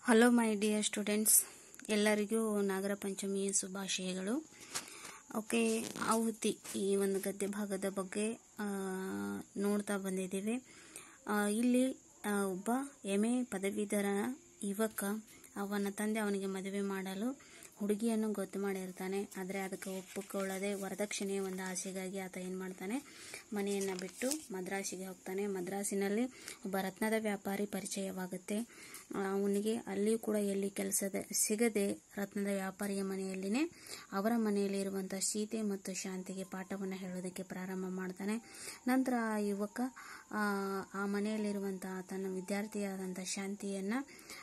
hello my dear students ಎಲ್ಲರಿಗೂ ನಾಗರ ಪಂಚಮಿಯ ಶುಭಾಶಯಗಳು okay ಆಹುತಿ ಈ ಒಂದು ಗದ್ಯ ಭಾಗದ ಬಗ್ಗೆ ಆ, ನೋಡ್ತಾ ಬಂದಿದ್ದೀವಿ ಆ, ಇಲ್ಲಿ ಆ, ಒಬ್ಬ ಎಮ್ ಎ ಪದವೀಧರ ಯುವಕ ಅವನ ತಂದೆ ಅವನಿಗೆ ಮದುವೆ ಮಾಡಲು ಹುಡುಗಿಯನ್ನು ಗೊತ್ತು ಮಾಡಿರ್ತಾನೆ ಆದರೆ ಅದಕ್ಕೆ ಒಪ್ಪಿಕೊಳ್ಳದೆ ವರದಕ್ಷಿಣೆಯ ಒಂದು ಆಸೆಗಾಗಿ ಆತ ಏನು ಮಾಡ್ತಾನೆ ಮನೆಯನ್ನು ಬಿಟ್ಟು ಮದ್ರಾಸಿಗೆ ಹೋಗ್ತಾನೆ ಮದ್ರಾಸಿನಲ್ಲಿ ಒಬ್ಬ ರತ್ನದ ವ್ಯಾಪಾರಿ ಪರಿಚಯವಾಗುತ್ತೆ ಅವನಿಗೆ ಅಲ್ಲಿಯೂ ಕೂಡ ಎಲ್ಲಿ ಕೆಲಸದ ಸಿಗದೆ ರತ್ನದ ವ್ಯಾಪಾರಿಯ ಮನೆಯಲ್ಲಿನೇ ಅವರ ಮನೆಯಲ್ಲಿ ಇರುವಂಥ ಸೀತೆ ಮತ್ತು ಶಾಂತಿಗೆ ಪಾಠವನ್ನು ಹೇಳೋದಕ್ಕೆ ಪ್ರಾರಂಭ ಮಾಡ್ತಾನೆ ನಂತರ ಆ ಯುವಕ ಆ, ಆ ಮನೆಯಲ್ಲಿರುವಂಥ ತನ್ನ ವಿದ್ಯಾರ್ಥಿಯಾದಂಥ ಶಾಂತಿಯನ್ನು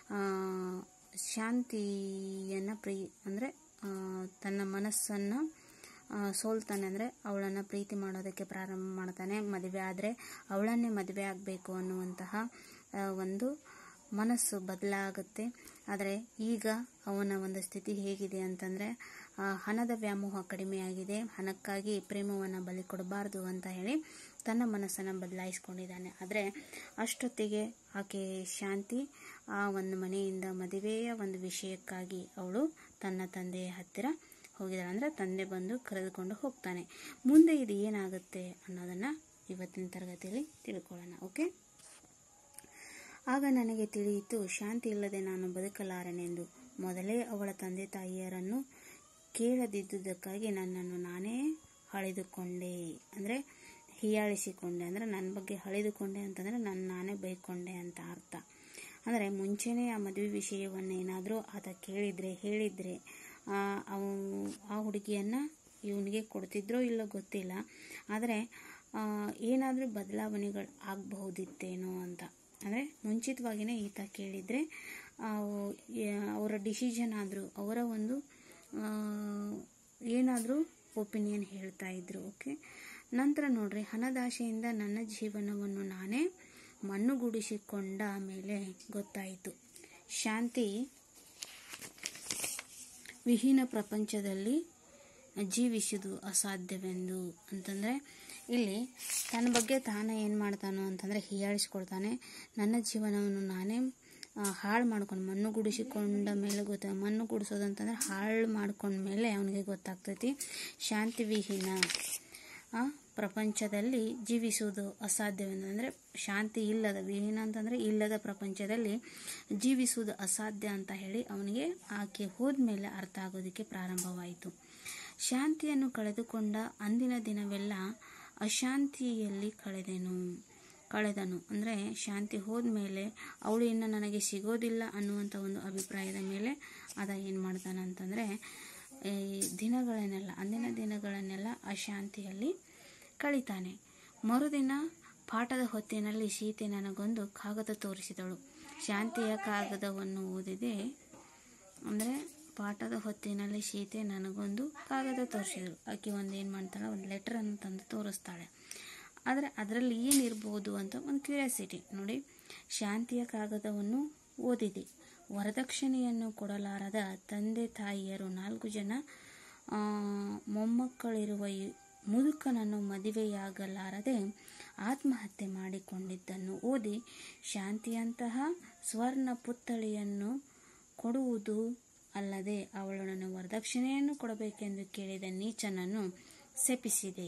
ಶಾಂತಿಯನ್ನು ಪ್ರೀ ಅಂದರೆ ತನ್ನ ಮನಸ್ಸನ್ನು ಆ, ಸೋಲ್ತಾನೆ ಅಂದರೆ ಅವಳನ್ನು ಪ್ರೀತಿ ಮಾಡೋದಕ್ಕೆ ಪ್ರಾರಂಭ ಮಾಡ್ತಾನೆ ಮದುವೆ ಆದರೆ ಅವಳನ್ನೇ ಮದುವೆ ಆಗಬೇಕು ಅನ್ನುವಂತಹ ಆ, ಒಂದು ಮನಸ್ಸು ಬದಲಾಗುತ್ತೆ ಆದರೆ ಈಗ ಅವನ ಒಂದು ಸ್ಥಿತಿ ಹೇಗಿದೆ ಅಂತಂದರೆ ಆ, ಹಣದ ವ್ಯಾಮೋಹ ಕಡಿಮೆಯಾಗಿದೆ ಹಣಕ್ಕಾಗಿ ಪ್ರೇಮವನ್ನು ಬಲಿ ಕೊಡಬಾರ್ದು ಅಂತ ಹೇಳಿ ತನ್ನ ಮನಸ್ಸನ್ನು ಬದಲಾಯಿಸ್ಕೊಂಡಿದ್ದಾನೆ ಆದರೆ ಅಷ್ಟೊತ್ತಿಗೆ ಆಕೆ ಶಾಂತಿ ಆ ಒಂದು ಮನೆಯಿಂದ ಮದುವೆಯ ಒಂದು ವಿಷಯಕ್ಕಾಗಿ ಅವಳು ತನ್ನ ತಂದೆಯ ಹತ್ತಿರ ಹೋಗಿದ್ದಾಳೆ ಅಂದರೆ ತಂದೆ ಬಂದು ಕರೆದುಕೊಂಡು ಹೋಗ್ತಾನೆ ಮುಂದೆ ಇದು ಏನಾಗುತ್ತೆ ಅನ್ನೋದನ್ನು ಇವತ್ತಿನ ತರಗತಿಯಲ್ಲಿ ತಿಳ್ಕೊಳ್ಳೋಣ ಓಕೆ ಆಗ ನನಗೆ ತಿಳಿಯಿತು ಶಾಂತಿ ಇಲ್ಲದೆ ನಾನು ಬದುಕಲಾರೆನೆಂದು ಮೊದಲೇ ಅವಳ ತಂದೆ ತಾಯಿಯರನ್ನು ಕೇಳದಿದ್ದುದಕ್ಕಾಗಿ ನನ್ನನ್ನು ನಾನೇ ಹಳೆದುಕೊಂಡೆ ಅಂದರೆ ಹೀಯಾಳಿಸಿಕೊಂಡೆ ಅಂದರೆ ನನ್ನ ಬಗ್ಗೆ ಹಳೆದುಕೊಂಡೆ ಅಂತಂದರೆ ನನ್ನ ನಾನೇ ಬೈಕೊಂಡೆ ಅಂತ ಅರ್ಥ ಅಂದರೆ ಮುಂಚೆನೇ ಆ ಮದುವೆ ವಿಷಯವನ್ನು ಏನಾದರೂ ಆತ ಕೇಳಿದರೆ ಹೇಳಿದರೆ ಅವು ಆ ಹುಡುಗಿಯನ್ನು ಇವನಿಗೆ ಕೊಡ್ತಿದ್ರೋ ಇಲ್ಲೋ ಗೊತ್ತಿಲ್ಲ ಆದರೆ ಏನಾದರೂ ಬದಲಾವಣೆಗಳು ಆಗಬಹುದಿತ್ತೇನೋ ಅಂತ ಅಂದರೆ ಮುಂಚಿತವಾಗಿಯೇ ಈತ ಕೇಳಿದರೆ ಅವರ ಡಿಸಿಷನ್ ಆದರೂ ಅವರ ಒಂದು ಏನಾದರೂ ಒಪಿನಿಯನ್ ಹೇಳ್ತಾ ಇದ್ರು ಓಕೆ ನಂತರ ನೋಡ್ರಿ ಹಣದಾಶೆಯಿಂದ ನನ್ನ ಜೀವನವನ್ನು ನಾನೇ ಮಣ್ಣುಗೂಡಿಸಿಕೊಂಡ ಮೇಲೆ ಗೊತ್ತಾಯಿತು ಶಾಂತಿ ವಿಹೀನ ಪ್ರಪಂಚದಲ್ಲಿ ಜೀವಿಸುವುದು ಅಸಾಧ್ಯವೆಂದು ಅಂತಂದರೆ ಇಲ್ಲಿ ತನ್ನ ಬಗ್ಗೆ ತಾನೇ ಏನು ಮಾಡ್ತಾನೋ ಅಂತಂದರೆ ಹೀಯಾಳಿಸ್ಕೊಳ್ತಾನೆ ನನ್ನ ಜೀವನವನ್ನು ನಾನೇ ಹಾಳು ಮಾಡ್ಕೊಂಡು ಮಣ್ಣು ಗುಡಿಸಿಕೊಂಡ ಮೇಲೆ ಗೊತ್ತ ಮಣ್ಣು ಗುಡಿಸೋದು ಅಂತಂದರೆ ಹಾಳು ಮಾಡ್ಕೊಂಡ ಮೇಲೆ ಅವನಿಗೆ ಗೊತ್ತಾಗ್ತೈತಿ ಶಾಂತಿ ವಿಹೀನ ಆ ಪ್ರಪಂಚದಲ್ಲಿ ಜೀವಿಸುವುದು ಅಸಾಧ್ಯವೆಂದು ಅಂದರೆ ಶಾಂತಿ ಇಲ್ಲದ ವಿಹೀನ ಅಂತಂದರೆ ಇಲ್ಲದ ಪ್ರಪಂಚದಲ್ಲಿ ಜೀವಿಸುವುದು ಅಸಾಧ್ಯ ಅಂತ ಹೇಳಿ ಅವನಿಗೆ ಆಕೆ ಹೋದ್ಮೇಲೆ ಅರ್ಥ ಆಗೋದಕ್ಕೆ ಪ್ರಾರಂಭವಾಯಿತು ಶಾಂತಿಯನ್ನು ಕಳೆದುಕೊಂಡ ಅಂದಿನ ದಿನವೆಲ್ಲ ಅಶಾಂತಿಯಲ್ಲಿ ಕಳೆದೆನು ಕಳೆದನು ಅಂದರೆ ಶಾಂತಿ ಹೋದ್ಮೇಲೆ ಅವಳು ಇನ್ನು ನನಗೆ ಸಿಗೋದಿಲ್ಲ ಅನ್ನುವಂಥ ಒಂದು ಅಭಿಪ್ರಾಯದ ಮೇಲೆ ಅದ ಏನು ಮಾಡ್ತಾನೆ ಅಂತಂದರೆ ಈ ದಿನಗಳನ್ನೆಲ್ಲ ಅಂದಿನ ದಿನಗಳನ್ನೆಲ್ಲ ಅಶಾಂತಿಯಲ್ಲಿ ಕಳೀತಾನೆ ಮರುದಿನ ಪಾಠದ ಹೊತ್ತಿನಲ್ಲಿ ಸೀತೆ ನನಗೊಂದು ಕಾಗದ ತೋರಿಸಿದಳು ಶಾಂತಿಯ ಕಾಗದವನ್ನು ಓದಿದೆ ಅಂದರೆ ಪಾಠದ ಹೊತ್ತಿನಲ್ಲಿ ಸೀತೆ ನನಗೊಂದು ಕಾಗದ ತೋರಿಸಿದಳು ಆಕೆ ಒಂದು ಏನು ಮಾಡ್ತಾಳೆ ಒಂದು ಲೆಟರನ್ನು ತಂದು ತೋರಿಸ್ತಾಳೆ ಆದರೆ ಅದರಲ್ಲಿ ಏನಿರ್ಬೋದು ಅಂತ ಒಂದು ಕ್ಯೂರಿಯಾಸಿಟಿ ನೋಡಿ ಶಾಂತಿಯ ಕಾಗದವನ್ನು ಓದಿದೆ ವರದಕ್ಷಿಣೆಯನ್ನು ಕೊಡಲಾರದ ತಂದೆ ತಾಯಿಯರು ನಾಲ್ಕು ಜನ ಆ, ಮೊಮ್ಮಕ್ಕಳಿರುವ ಈ ಮುದುಕನನ್ನು ಮದುವೆಯಾಗಲಾರದೆ ಆತ್ಮಹತ್ಯೆ ಮಾಡಿಕೊಂಡಿದ್ದನ್ನು ಓದಿ ಶಾಂತಿಯಂತಹ ಸ್ವರ್ಣ ಪುತ್ಥಳಿಯನ್ನು ಕೊಡುವುದು ಅಲ್ಲದೆ ಅವಳನ್ನು ವರದಕ್ಷಿಣೆಯನ್ನು ಕೊಡಬೇಕೆಂದು ಕೇಳಿದ ನೀಚನನ್ನು ಶಪಿಸಿದೆ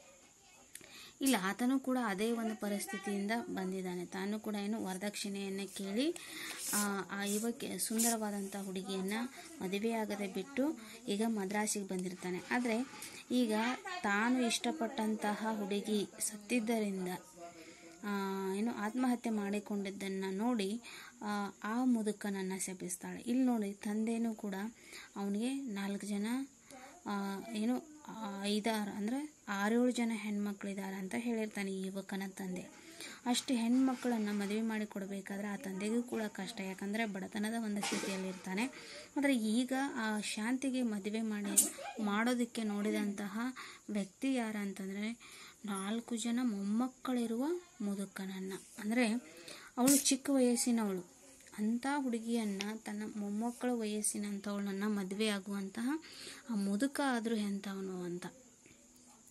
ಇಲ್ಲ ಆತನು ಕೂಡ ಅದೇ ಒಂದು ಪರಿಸ್ಥಿತಿಯಿಂದ ಬಂದಿದ್ದಾನೆ ತಾನು ಕೂಡ ಏನು ವರದಕ್ಷಿಣೆಯನ್ನು ಕೇಳಿ ಆ, ಆ ಯುವಕ್ಕೆ ಸುಂದರವಾದಂಥ ಹುಡುಗಿಯನ್ನು ಮದುವೆಯಾಗದೆ ಬಿಟ್ಟು ಈಗ ಮದ್ರಾಸಿಗೆ ಬಂದಿರ್ತಾನೆ ಆದರೆ ಈಗ ತಾನು ಇಷ್ಟಪಟ್ಟಂತಹ ಹುಡುಗಿ ಸತ್ತಿದ್ದರಿಂದ ಆ, ಏನು ಆತ್ಮಹತ್ಯೆ ಮಾಡಿಕೊಂಡಿದ್ದನ್ನು ನೋಡಿ ಆ, ಆ ಮುದುಕನನ್ನು ಶಪಿಸ್ತಾಳೆ ಇಲ್ಲಿ ನೋಡಿ ತಂದೆನೂ ಕೂಡ ಅವನಿಗೆ ನಾಲ್ಕು ಜನ ಆ, ಏನು ಆ, ಐದಾರು ಅಂದರೆ ಆರೇಳು ಜನ ಹೆಣ್ಮಕ್ಳಿದ್ದಾರೆ ಅಂತ ಹೇಳಿರ್ತಾನೆ ಈ ಯುವಕನ ತಂದೆ ಅಷ್ಟು ಹೆಣ್ಮಕ್ಳನ್ನು ಮದುವೆ ಮಾಡಿ ಕೊಡಬೇಕಾದ್ರೆ ಆ ತಂದೆಗೂ ಕೂಡ ಕಷ್ಟ ಯಾಕಂದರೆ ಬಡತನದ ಒಂದು ಸ್ಥಿತಿಯಲ್ಲಿರ್ತಾನೆ ಆದರೆ ಈಗ ಆ ಶಾಂತಿಗೆ ಮದುವೆ ಮಾಡಿ ಮಾಡೋದಕ್ಕೆ ನೋಡಿದಂತಹ ವ್ಯಕ್ತಿ ಯಾರು ಅಂತಂದರೆ ನಾಲ್ಕು ಜನ ಮೊಮ್ಮಕ್ಕಳಿರುವ ಮುದುಕನನ್ನು ಅಂದರೆ ಅವಳು ಚಿಕ್ಕ ವಯಸ್ಸಿನವಳು ಅಂಥ ಹುಡುಗಿಯನ್ನು ತನ್ನ ಮೊಮ್ಮಕ್ಕಳ ವಯಸ್ಸಿನಂಥವಳನ್ನು ಮದುವೆ ಆಗುವಂತಹ ಆ ಮುದುಕ ಆದರೂ ಎಂಥವನು ಅಂತ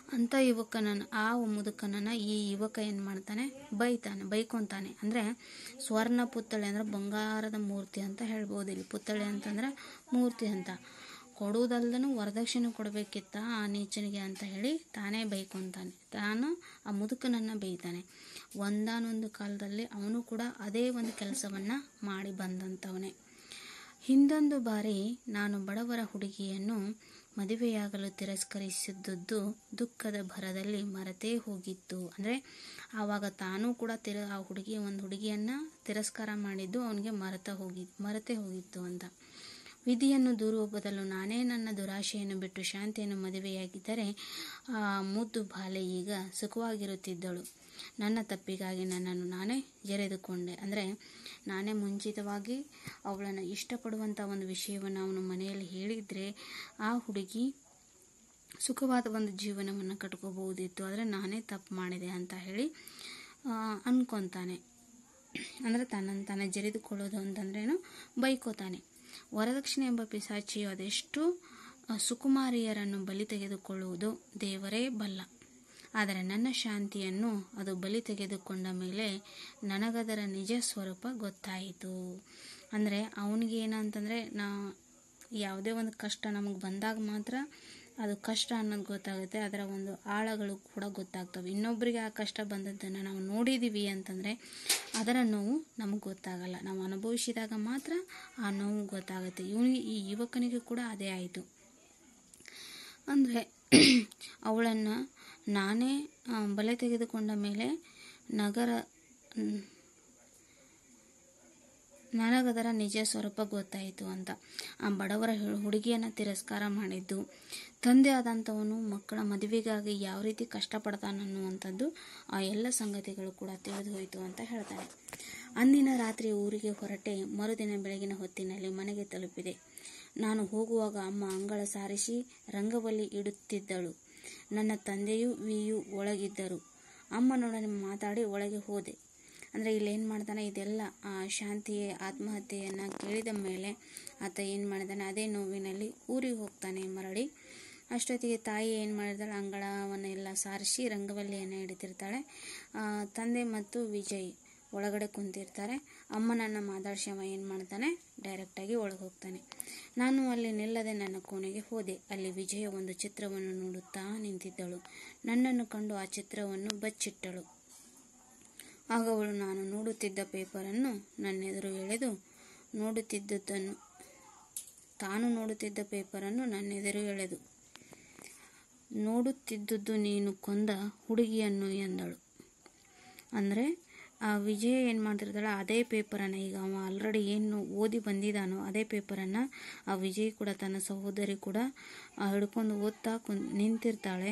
ಅಂಥ ಯುವಕನನ್ನು ಆ ಮುದುಕನನ್ನು ಈ ಯುವಕ ಏನು ಮಾಡ್ತಾನೆ ಬೈತಾನೆ ಬೈಕೊತಾನೆ ಅಂದರೆ ಸ್ವರ್ಣ ಪುತ್ಥಳಿ ಅಂದರೆ ಬಂಗಾರದ ಮೂರ್ತಿ ಅಂತ ಹೇಳ್ಬೋದು ಇಲ್ಲಿ ಪುತ್ಥಳಿ ಅಂತಂದ್ರೆ ಮೂರ್ತಿ ಅಂತ ಕೊಡುವುದಲ್ದನು ವರದಕ್ಷಿಣೆ ಕೊಡಬೇಕಿತ್ತ ಆ ನೀಚನಿಗೆ ಅಂತ ಹೇಳಿ ತಾನೇ ಬೈಕೊತಾನೆ ತಾನು ಆ ಮುದುಕನನ್ನು ಬೈತಾನೆ ಒಂದಾನೊಂದು ಕಾಲದಲ್ಲಿ ಅವನು ಕೂಡ ಅದೇ ಒಂದು ಕೆಲಸವನ್ನು ಮಾಡಿ ಬಂದಂಥವನೇ ಹಿಂದೊಂದು ಬಾರಿ ನಾನು ಬಡವರ ಹುಡುಗಿಯನ್ನು ಮದುವೆಯಾಗಲು ತಿರಸ್ಕರಿಸಿದ್ದದ್ದು ದುಃಖದ ಭರದಲ್ಲಿ ಮರೆತೇ ಹೋಗಿತ್ತು ಅಂದರೆ ಆವಾಗ ತಾನೂ ಕೂಡ ತಿರ ಆ ಹುಡುಗಿ ಒಂದು ಹುಡುಗಿಯನ್ನು ತಿರಸ್ಕಾರ ಮಾಡಿದ್ದು ಅವನಿಗೆ ಮರೆತ ಹೋಗಿ ಮರೆತೇ ಹೋಗಿತ್ತು ಅಂತ ವಿಧಿಯನ್ನು ದೂರುವ ಬದಲು ನಾನೇ ನನ್ನ ದುರಾಶೆಯನ್ನು ಬಿಟ್ಟು ಶಾಂತಿಯನ್ನು ಮದುವೆಯಾಗಿದ್ದರೆ ಆ ಮುದ್ದು ಬಾಲೆ ಈಗ ಸುಖವಾಗಿರುತ್ತಿದ್ದಳು ನನ್ನ ತಪ್ಪಿಗಾಗಿ ನನ್ನನ್ನು ನಾನೇ ಜರೆದುಕೊಂಡೆ ಅಂದರೆ ನಾನೇ ಮುಂಚಿತವಾಗಿ ಅವಳನ್ನು ಇಷ್ಟಪಡುವಂಥ ಒಂದು ವಿಷಯವನ್ನು ಅವನು ಮನೆಯಲ್ಲಿ ಹೇಳಿದರೆ ಆ ಹುಡುಗಿ ಸುಖವಾದ ಒಂದು ಜೀವನವನ್ನು ಕಟ್ಕೋಬಹುದಿತ್ತು ಆದರೆ ನಾನೇ ತಪ್ಪು ಮಾಡಿದೆ ಅಂತ ಹೇಳಿ ಅನ್ಕೊತಾನೆ ಅಂದರೆ ತನ್ನನ್ನು ತಾನೇ ಜರಿದುಕೊಳ್ಳೋದು ಅಂತಂದ್ರೇನು ಬೈಕೋತಾನೆ ವರದಕ್ಷಿಣೆ ಎಂಬ ಪಿಸಾಚಿಯು ಅದೆಷ್ಟು ಸುಕುಮಾರಿಯರನ್ನು ಬಲಿ ತೆಗೆದುಕೊಳ್ಳುವುದು ದೇವರೇ ಬಲ್ಲ ಆದರೆ ನನ್ನ ಶಾಂತಿಯನ್ನು ಅದು ಬಲಿ ತೆಗೆದುಕೊಂಡ ಮೇಲೆ ನನಗದರ ನಿಜ ಸ್ವರೂಪ ಗೊತ್ತಾಯಿತು ಅಂದರೆ ಅವನಿಗೆ ಏನಂತಂದರೆ ನಾ ಯಾವುದೇ ಒಂದು ಕಷ್ಟ ನಮಗೆ ಬಂದಾಗ ಮಾತ್ರ ಅದು ಕಷ್ಟ ಅನ್ನೋದು ಗೊತ್ತಾಗುತ್ತೆ ಅದರ ಒಂದು ಆಳಗಳು ಕೂಡ ಗೊತ್ತಾಗ್ತವೆ ಇನ್ನೊಬ್ಬರಿಗೆ ಆ ಕಷ್ಟ ಬಂದದ್ದನ್ನು ನಾವು ನೋಡಿದ್ದೀವಿ ಅಂತಂದರೆ ಅದರ ನೋವು ನಮಗೆ ಗೊತ್ತಾಗಲ್ಲ ನಾವು ಅನುಭವಿಸಿದಾಗ ಮಾತ್ರ ಆ ನೋವು ಗೊತ್ತಾಗುತ್ತೆ ಇವನಿಗೆ ಈ ಯುವಕನಿಗೆ ಕೂಡ ಅದೇ ಆಯಿತು ಅಂದರೆ ಅವಳನ್ನು ನಾನೇ ಬಲೆ ತೆಗೆದುಕೊಂಡ ಮೇಲೆ ನಗರ ನನಗದರ ನಿಜ ಸ್ವರೂಪ ಗೊತ್ತಾಯಿತು ಅಂತ ಆ ಬಡವರ ಹುಡುಗಿಯನ್ನು ತಿರಸ್ಕಾರ ಮಾಡಿದ್ದು ತಂದೆ ಆದಂಥವನು ಮಕ್ಕಳ ಮದುವೆಗಾಗಿ ಯಾವ ರೀತಿ ಕಷ್ಟಪಡ್ತಾನನ್ನುವಂಥದ್ದು ಆ ಎಲ್ಲ ಸಂಗತಿಗಳು ಕೂಡ ತಿಳಿದು ಹೋಯಿತು ಅಂತ ಹೇಳ್ತಾನೆ ಅಂದಿನ ರಾತ್ರಿ ಊರಿಗೆ ಹೊರಟೆ ಮರುದಿನ ಬೆಳಗಿನ ಹೊತ್ತಿನಲ್ಲಿ ಮನೆಗೆ ತಲುಪಿದೆ ನಾನು ಹೋಗುವಾಗ ಅಮ್ಮ ಅಂಗಳ ಸಾರಿಸಿ ರಂಗವಲ್ಲಿ ಇಡುತ್ತಿದ್ದಳು ನನ್ನ ತಂದೆಯೂ ವಿಯು ಒಳಗಿದ್ದರು ಅಮ್ಮನೊಡನೆ ಮಾತಾಡಿ ಒಳಗೆ ಹೋದೆ ಅಂದರೆ ಇಲ್ಲಿ ಏನು ಮಾಡ್ತಾನೆ ಇದೆಲ್ಲ ಆ ಶಾಂತಿಯೇ ಆತ್ಮಹತ್ಯೆಯನ್ನು ಕೇಳಿದ ಮೇಲೆ ಆತ ಏನು ಮಾಡಿದಾನೆ ಅದೇ ನೋವಿನಲ್ಲಿ ಊರಿಗೆ ಹೋಗ್ತಾನೆ ಮರಳಿ ಅಷ್ಟೊತ್ತಿಗೆ ತಾಯಿ ಏನು ಮಾಡಿದಾಳೆ ಅಂಗಳವನ್ನೆಲ್ಲ ಸಾರಿಸಿ ರಂಗವಲ್ಲಿಯನ್ನು ಹಿಡಿತಿರ್ತಾಳೆ ತಂದೆ ಮತ್ತು ವಿಜಯ್ ಒಳಗಡೆ ಕುಂತಿರ್ತಾರೆ ಅಮ್ಮನನ್ನು ಮಾತಾಡ್ಸವ ಏನು ಮಾಡ್ತಾನೆ ಡೈರೆಕ್ಟಾಗಿ ಒಳಗೆ ಹೋಗ್ತಾನೆ ನಾನು ಅಲ್ಲಿ ನಿಲ್ಲದೆ ನನ್ನ ಕೋಣೆಗೆ ಹೋದೆ ಅಲ್ಲಿ ವಿಜಯ ಒಂದು ಚಿತ್ರವನ್ನು ನೋಡುತ್ತಾ ನಿಂತಿದ್ದಳು ನನ್ನನ್ನು ಕಂಡು ಆ ಚಿತ್ರವನ್ನು ಬಚ್ಚಿಟ್ಟಳು ಆಗ ಅವಳು ನಾನು ನೋಡುತ್ತಿದ್ದ ಪೇಪರನ್ನು ನನ್ನೆದುರು ಎಳೆದು ನೋಡುತ್ತಿದ್ದುದನ್ನು ತಾನು ನೋಡುತ್ತಿದ್ದ ಪೇಪರನ್ನು ನನ್ನೆದುರು ಎಳೆದು ನೋಡುತ್ತಿದ್ದುದು ನೀನು ಕೊಂದ ಹುಡುಗಿಯನ್ನು ಎಂದಳು ಅಂದರೆ ಆ ವಿಜಯ ಏನು ಮಾಡ್ತಿರ್ತಾಳೆ ಅದೇ ಪೇಪರನ್ನು ಈಗ ಅವ ಆಲ್ರೆಡಿ ಏನು ಓದಿ ಬಂದಿದ್ದಾನೋ ಅದೇ ಪೇಪರನ್ನು ಆ ವಿಜಯ್ ಕೂಡ ತನ್ನ ಸಹೋದರಿ ಕೂಡ ಹಿಡ್ಕೊಂಡು ಓದ್ತಾ ಕುನ್ ನಿಂತಿರ್ತಾಳೆ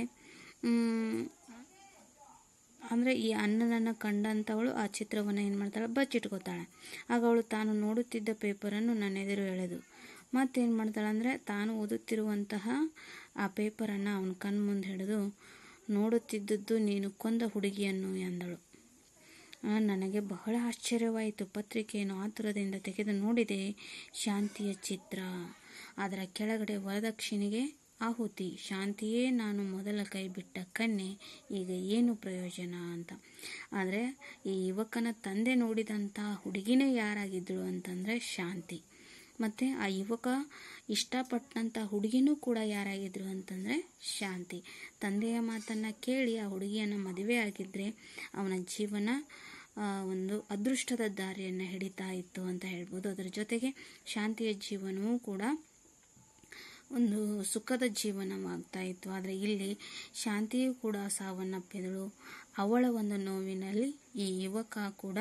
ಅಂದರೆ ಈ ಅಣ್ಣನನ್ನು ಕಂಡಂಥವಳು ಆ ಚಿತ್ರವನ್ನು ಏನು ಮಾಡ್ತಾಳೆ ಬಚ್ಚಿಟ್ಕೋತಾಳೆ ಆಗ ಅವಳು ತಾನು ನೋಡುತ್ತಿದ್ದ ಪೇಪರನ್ನು ನನ್ನ ಎದುರು ಎಳೆದು ಮತ್ತೇನು ಮಾಡ್ತಾಳೆ ಅಂದರೆ ತಾನು ಓದುತ್ತಿರುವಂತಹ ಆ ಪೇಪರನ್ನು ಅವನ ಕಣ್ಮುಂದೆ ಹಿಡಿದು ನೋಡುತ್ತಿದ್ದದ್ದು ನೀನು ಕೊಂದ ಹುಡುಗಿಯನ್ನು ಎಂದಳು ನನಗೆ ಬಹಳ ಆಶ್ಚರ್ಯವಾಯಿತು ಪತ್ರಿಕೆಯನ್ನು ಆತುರದಿಂದ ತೆಗೆದು ನೋಡಿದೆ ಶಾಂತಿಯ ಚಿತ್ರ ಅದರ ಕೆಳಗಡೆ ವರದಕ್ಷಿಣೆಗೆ ಆಹುತಿ ಶಾಂತಿಯೇ ನಾನು ಮೊದಲ ಕೈ ಬಿಟ್ಟ ಕನ್ಯೆ ಈಗ ಏನು ಪ್ರಯೋಜನ ಅಂತ ಆದರೆ ಈ ಯುವಕನ ತಂದೆ ನೋಡಿದಂಥ ಹುಡುಗಿನೇ ಯಾರಾಗಿದ್ದಳು ಅಂತಂದರೆ ಶಾಂತಿ ಮತ್ತು ಆ ಯುವಕ ಇಷ್ಟಪಟ್ಟಂಥ ಹುಡುಗಿನೂ ಕೂಡ ಯಾರಾಗಿದ್ರು ಅಂತಂದರೆ ಶಾಂತಿ ತಂದೆಯ ಮಾತನ್ನು ಕೇಳಿ ಆ ಹುಡುಗಿಯನ್ನು ಮದುವೆ ಆಗಿದ್ದರೆ ಅವನ ಜೀವನ ಒಂದು ಅದೃಷ್ಟದ ದಾರಿಯನ್ನು ಹಿಡಿತಾ ಇತ್ತು ಅಂತ ಹೇಳ್ಬೋದು ಅದರ ಜೊತೆಗೆ ಶಾಂತಿಯ ಜೀವನವೂ ಕೂಡ ಒಂದು ಸುಖದ ಜೀವನವಾಗ್ತಾ ಇತ್ತು ಆದರೆ ಇಲ್ಲಿ ಶಾಂತಿಯೂ ಕೂಡ ಸಾವನ್ನಪ್ಪಿದಳು ಅವಳ ಒಂದು ನೋವಿನಲ್ಲಿ ಈ ಯುವಕ ಕೂಡ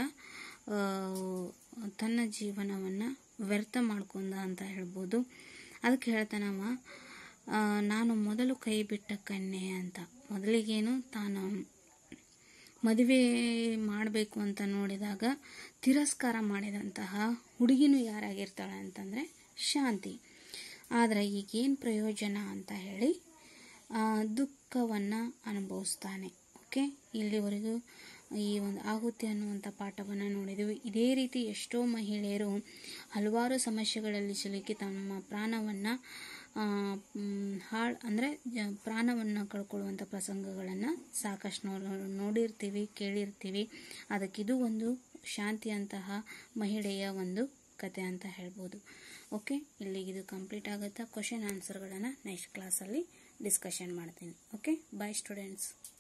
ತನ್ನ ಜೀವನವನ್ನು ವ್ಯರ್ಥ ಮಾಡ್ಕೊಂಡ ಅಂತ ಹೇಳ್ಬೋದು ಅದಕ್ಕೆ ಹೇಳ್ತಾನವ ನಾನು ಮೊದಲು ಕೈ ಬಿಟ್ಟ ಕನ್ಯೆ ಅಂತ ಮೊದಲಿಗೇನು ತಾನು ಮದುವೆ ಮಾಡಬೇಕು ಅಂತ ನೋಡಿದಾಗ ತಿರಸ್ಕಾರ ಮಾಡಿದಂತಹ ಹುಡುಗಿನೂ ಯಾರಾಗಿರ್ತಾಳೆ ಅಂತಂದರೆ ಶಾಂತಿ ಆದರೆ ಈಗೇನು ಪ್ರಯೋಜನ ಅಂತ ಹೇಳಿ ದುಃಖವನ್ನು ಅನುಭವಿಸ್ತಾನೆ ಓಕೆ ಇಲ್ಲಿವರೆಗೂ ಈ ಒಂದು ಆಹುತಿ ಅನ್ನುವಂಥ ಪಾಠವನ್ನು ನೋಡಿದೆವು ಇದೇ ರೀತಿ ಎಷ್ಟೋ ಮಹಿಳೆಯರು ಹಲವಾರು ಸಮಸ್ಯೆಗಳಲ್ಲಿ ಸಿಲುಕಿ ತಮ್ಮ ಪ್ರಾಣವನ್ನು ಹಾಳು ಅಂದರೆ ಪ್ರಾಣವನ್ನು ಕಳ್ಕೊಳ್ಳುವಂಥ ಪ್ರಸಂಗಗಳನ್ನು ಸಾಕಷ್ಟು ನೋ ನೋಡಿರ್ತೀವಿ ಕೇಳಿರ್ತೀವಿ ಅದಕ್ಕಿದು ಒಂದು ಶಾಂತಿಯಂತಹ ಮಹಿಳೆಯ ಒಂದು ಕತೆ ಅಂತ ಹೇಳ್ಬೋದು ಓಕೆ ಇಲ್ಲಿಗೆ ಇದು ಕಂಪ್ಲೀಟ್ ಆಗುತ್ತಾ ಕ್ವಶನ್ ಆನ್ಸರ್ಗಳನ್ನು ನೆಕ್ಸ್ಟ್ ಕ್ಲಾಸಲ್ಲಿ ಡಿಸ್ಕಷನ್ ಮಾಡ್ತೀನಿ ಓಕೆ ಬಾಯ್ ಸ್ಟೂಡೆಂಟ್ಸ್